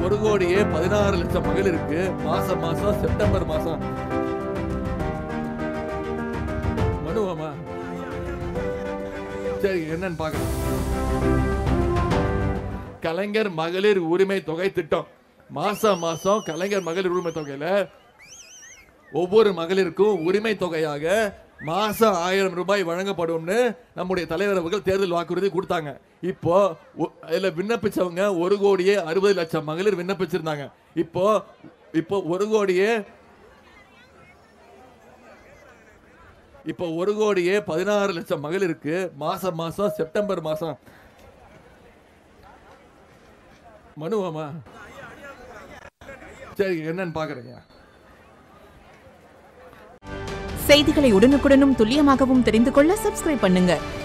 ஒரு கோடியே பதினாறு லட்சம் மகளிருக்கு மாசம் மாசம் செப்டம்பர் மாசம் மனுவாமா சரி என்னன்னு பார்க்கலாம் கலைஞர் மகளிர் உரிமை தொகை திட்டம் மாசம் மாசம் கலைஞர் மகளிர் உரிமை தொகையில ஒவ்வொரு மகளிருக்கும் உரிமை தொகையாக மாசம் ஆயிரம் ரூபாய் வழங்கப்படும்னு நம்முடைய தலைவர் அவர்கள் தேர்தல் வாக்குறுதி கொடுத்தாங்க இப்போ ஒ- இதுல விண்ணப்பிச்சவங்க ஒரு கோடியே அறுபது லட்சம் மகளிர் விண்ணப்பிச்சிருந்தாங்க இப்போ இப்போ ஒரு கோடியே இப்போ ஒரு கோடியே பதினாறு லட்சம் மகளிருக்கு மாசம் மாசம் செப்டம்பர் மாசம் மனுவாமா சரி என்னன்னு பாக்குறீங்க செய்திகளை உடனுக்குடனும் துல்லியமாகவும் தெரிந்து கொள்ள சப்ஸ்கிரைப் பண்ணுங்க